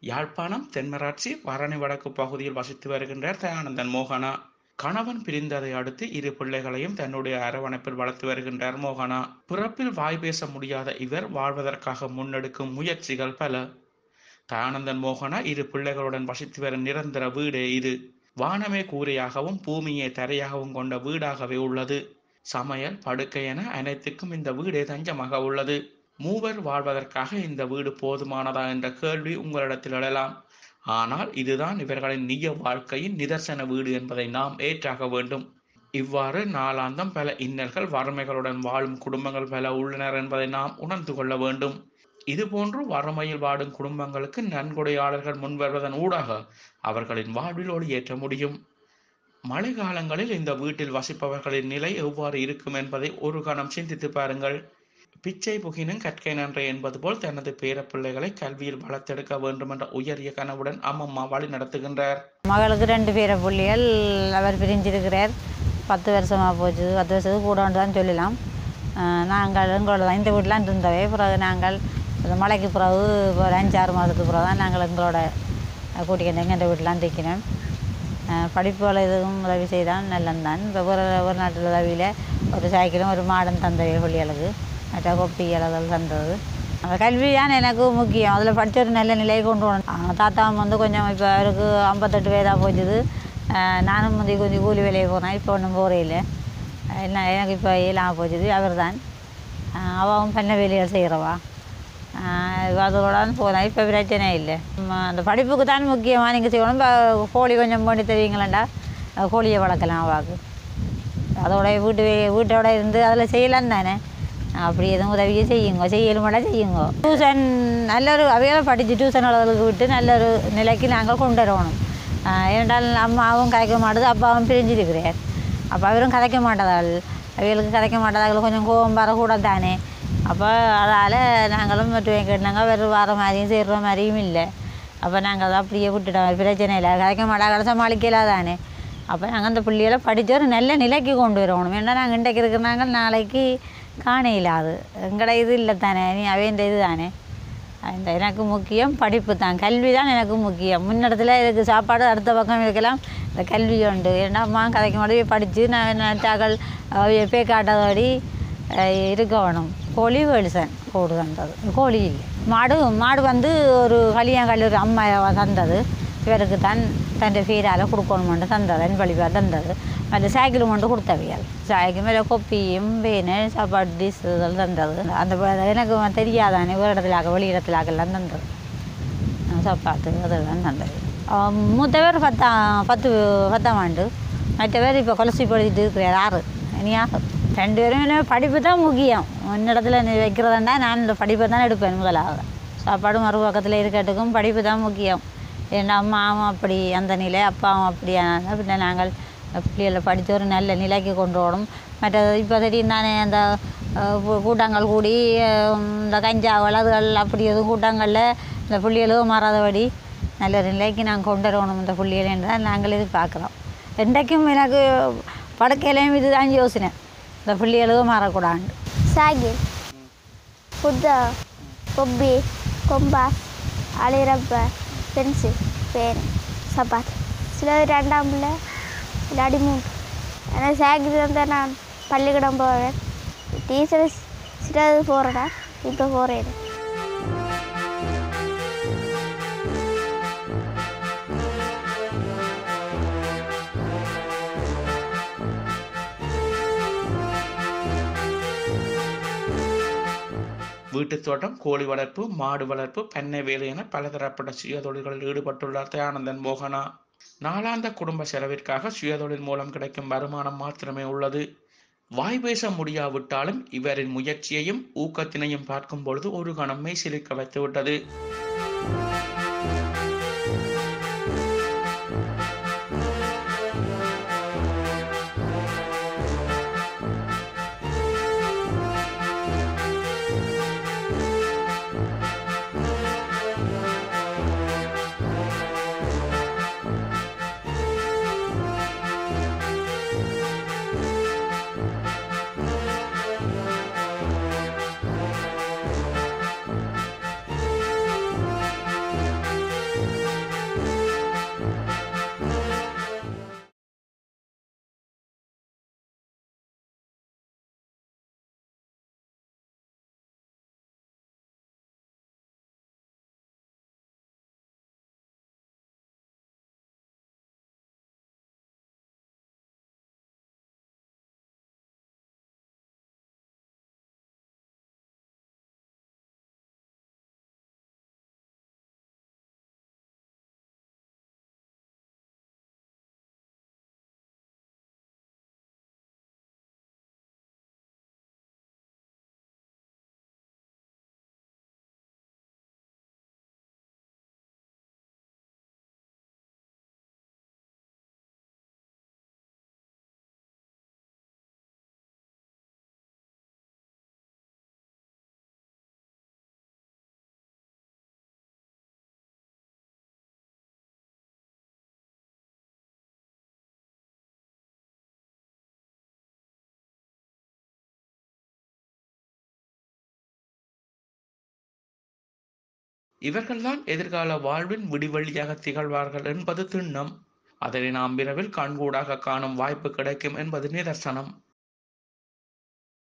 யாழ்ப்பாணம் தென்மராட்சி பரணி வடக்கு பகுதியில் வசித்து வருகின்றார் தயானந்தன் மோகனா கணவன் பிரிந்ததை அடுத்து இரு பிள்ளைகளையும் தன்னுடைய அரவணைப்பில் வளர்த்து வருகின்றார் மோகனா பிறப்பில் வாய் பேச முடியாத இவர் வாழ்வதற்காக முன்னெடுக்கும் முயற்சிகள் பல தயானந்தன் மோகனா இரு பிள்ளைகளுடன் வசித்து வரும் நிரந்தர வீடே இது வானமே கூரையாகவும் பூமியே தரையாகவும் கொண்ட வீடாகவே உள்ளது சமையல் படுக்கை என அனைத்துக்கும் இந்த வீடே தஞ்சமாக உள்ளது மூவர் வாழ்வதற்காக இந்த வீடு போதுமானதா என்ற கேள்வி உங்களிடத்தில் எழலாம் ஆனால் இதுதான் இவர்களின் நிஜ வாழ்க்கையின் நிதர்சன வீடு என்பதை நாம் ஏற்றாக வேண்டும் இவ்வாறு நாளாந்தம் பல இன்னல்கள் வறுமைகளுடன் வாழும் குடும்பங்கள் பல உள்ளனர் என்பதை நாம் உணர்ந்து கொள்ள வேண்டும் இதுபோன்று வறுமையில் வாடும் குடும்பங்களுக்கு நன்கொடையாளர்கள் முன்வருவதன் ஊடாக அவர்களின் வாழ்வில் ஒளியேற்ற முடியும் மழை காலங்களில் இந்த வீட்டில் வசிப்பவர்களின் நிலை எவ்வாறு இருக்கும் என்பதை ஒரு கணம் சிந்தித்து பாருங்கள் பிச்சை புகினும் கற்கை நன்றே என்பது போல் தனது பேரப்பிள்ளைகளை கல்வியில் வளர்த்தெடுக்க வேண்டும் என்ற உயரிய கனவுடன் அம்மம்மா வழி நடத்துகின்றார் மகளுக்கு ரெண்டு பேர புள்ளிகள் அவர் பிரிஞ்சிருக்கிறார் பத்து வருஷமாக போச்சு பத்து வருஷத்துக்கு கூட தான் சொல்லலாம் அஹ் நாங்கள் எங்களோட தான் இந்த வீட்டிலாம் இருந்தவை பிறகு நாங்கள் இந்த மழைக்கு பிறகு ஒரு அஞ்சாறு மாதத்துக்கு பிறகு தான் நாங்கள் எங்களோட கூட்டிக்கிட்டு எங்கள் வீட்டிலாம் தைக்கினோம் படிப்புகள் எதுவும் உதவி செய்தால் நல்லந்தான் இப்போ ஒரு ஒரு நாட்டில் உதவியில் ஒரு சைக்கிளும் ஒரு மாடன் தந்தவை பிள்ளைகளுக்கு மற்ற கொப்பி அளவில் தந்தது அந்த கல்வி தான் எனக்கு முக்கியம் அதில் படிச்ச ஒரு நல்ல நிலையை கொண்டு வரணும் தாத்தாவும் வந்து கொஞ்சம் இப்போ அவருக்கு ஐம்பத்தெட்டு வயதாக போச்சுது அஹ் நானும் வந்து கொஞ்சம் கூலி வேலையை போனேன் இப்போ ஒன்றும் போகிறே இல்லை என்ன எனக்கு இப்போ இல்லாமல் போச்சுது அவர் தான் அவன் பண்ண வேலைகள் செய்கிறவா அதோட தான் போனேன் இப்போ பிரச்சனை இல்லை ம, அந்த படிப்புக்கு தான் முக்கியமாக நீங்கள் செய்யணும் இப்போ கோழி கொஞ்சம் பண்ணி தெரியுங்களேண்டா அஹ் கோழியை வளர்க்கலாம் அவாவுக்கு அதோட வீட்டு வே- வீட்டோட இருந்து அதில் செய்யலாம் தானே அப்படி எதுவும் உதவியை செய்யுங்க செய்யலுமெல்லாம் செய்யுங்க டியூஷன் நல்ல ஒரு அவையால படித்து டியூஷன் அளவுக்கு விட்டு நல்ல ஒரு நிலைக்கு நாங்கள் கொண்டு வரணும் ஆஹ் ஏனென்றால் அம்மாவும் கதைக்க மாட்டுது அப்பாவும் பிரிஞ்சிருக்கிறார் அப்போ அவரும் கதைக்க மாட்டதாள் அவைகளுக்கு கதைக்க மாட்டதாள் கொஞ்சம் கோபம் வரக்கூட தானே அப்போ அதால் நாங்களும் மட்டும் கேட்டாங்க வேறு வர மாதிரியும் செய்கிற மாதிரியும் இல்லை அப்போ நாங்கள் அதை அப்படியே விட்டுட்டோம் பிரச்சனை இல்லை கதைக்க மாட்டாங்க சமாளிக்கலாம் தானே அப்போ நாங்கள் அந்த பிள்ளைகளை படித்து ஒரு நல்ல நிலைக்கு கொண்டு வரணும் ஏன்னா நாங்கள் இன்றைக்கு இருக்கிறாங்க நாளைக்கு காண இல்லாது எங்கட இது இல்லை தானே நீ அவைன்ற இது தானே அந்த எனக்கு முக்கியம் படிப்பு தான் கல்வி தான் எனக்கு முக்கியம் முன்னிடத்தில் இதுக்கு சாப்பாடு அடுத்த பக்கம் இருக்கலாம் இந்த கல்வி உண்டு ஏன்னா அம்மா கதைக்கு மட்டும் படித்து நான் நட்டாக்கள் பே காட்டாதபடி இருக்க வேணும் கோழி வெளிசன் கோடு தந்தது கோழி இல்லை மாடு மாடு வந்து ஒரு கல்யாண கல்லூரி அம்மா தந்தது இவருக்கு தான் தன் பேரால் கொடுக்கணுமெண்டு தந்தது என் வழிபாடு தந்தது மற்ற சைக்கிள் கொண்டு கொடுத்தவையால் சைக்கிள் மேலே கொப்பியும் வேனு சாப்பாடு டிஸ் இதெல்லாம் தந்தது அந்த ப- எனக்கு தெரியாதானே ஒரு இடத்துலாக வெளி இடத்துலாகலாம் தந்தது அஹ் சாப்பாடு அதெல்லாம் தந்தது அஹ் மூத்தவர் பத்தாம் பத்து பத்தாம் ஆண்டு மற்றவர் இப்போ கொலசி படிச்சுட்டு இருக்கிறார் ஆறு இனி ஆறு ரெண்டு பேரும் என்ன படிப்பு தான் முக்கியம் இன்னிடத்துல நீ வைக்கிறதா நான் இந்த படிப்பை தான் எடுப்பேன் முதலாக சாப்பாடு மறுபக்கத்தில் இருக்கட்டுக்கும் படிப்பு தான் முக்கியம் என் அம்மாவும் அப்படி அந்த நிலை அப்பாவும் அப்படியான பின்ன நாங்கள் பிள்ளைகளை படித்து ஒரு நல்ல நிலைக்கு கொண்டு வரணும் மற்றது இப்போ தெரியும் தானே அந்த அஹ், கூ- கூட்டங்கள் கூடி அஹ், இந்த கஞ்சா வலதுகள் அப்படி எதுவும் கூட்டங்களில் இந்த புள்ளிகளும் மாறாதபடி நல்ல ஒரு நிலைக்கு நாங்கள் கொண்டு வரணும் இந்த புள்ளிகளை என்று தான் நாங்கள் எதிர்பார்க்குறோம் என்றைக்கும் எனக்கு படுக்கையிலையும் இதுதான் யோசனை இந்த புள்ளிகளும் மாறக்கூடாது சாகில் புத்தா கொப்பி கொம்பாஸ் அலிரப்பர் பென்சில் பேன் சப்பாத் சிலது ரெண்டாம் பிள்ளை இல்லாடி மூன்று எனக்கு சாகில் இருந்தால் நான் பள்ளிக்கூடம் போவேன் டீச்சர் சிலது போகிறேன் இப்போ போகிறேன் வீட்டுத் தோட்டம் கோழி வளர்ப்பு மாடு வளர்ப்பு பண்ணை வேலை என பலதரப்பட்ட சுயதொழில்களில் ஈடுபட்டுள்ளார் தயானந்தன் மோகனா நாளாந்த குடும்ப செலவிற்காக சுயதொழில் மூலம் கிடைக்கும் வருமானம் மாத்திரமே உள்ளது வாய் பேச முடியாவிட்டாலும் இவரின் முயற்சியையும் ஊக்கத்தினையும் பார்க்கும் பொழுது ஒரு கணம் மெய் சிலிர்க்க வைத்துவிட்டது இவர்கள்தான் எதிர்கால வாழ்வின் விடிவெள்ளியாக திகழ்வார்கள் என்பது திண்ணம் அதனை நாம் விரைவில் கண்கூடாக காணும் வாய்ப்பு கிடைக்கும் என்பது நிதர்சனம்